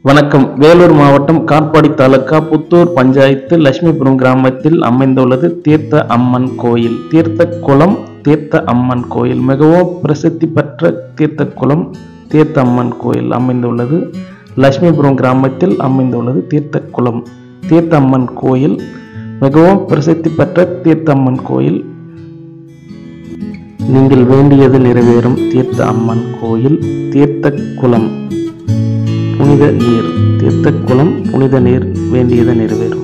வணக்கம் வேலூர் மாவட்டம் காட்பாடி தாலுகா புத்தூர் பஞ்சாயத்து லட்சுமிபுரம் கிராமத்தில் அமைந்துள்ளது தீர்த்த அம்மன் கோயில் தீர்த்த குளம் தீர்த்த அம்மன் கோயில் மிகவும் பிரசித்தி பெற்ற தீர்த்த குளம் தீர்த்த அம்மன் கோயில் அமைந்துள்ளது லட்சுமிபுரம் கிராமத்தில் அமைந்துள்ளது தீர்த்த குளம் தீர்த்த அம்மன் கோயில் மிகவும் பிரசித்தி பெற்ற தீர்த்த அம்மன் கோயில் நீங்கள் வேண்டியது நிறைவேறும் தீர்த்த அம்மன் கோயில் தீர்த்த குளம் புனித நீர் தீர்த்த குளம் புனித நீர் வேண்டியது நிறைவேறும்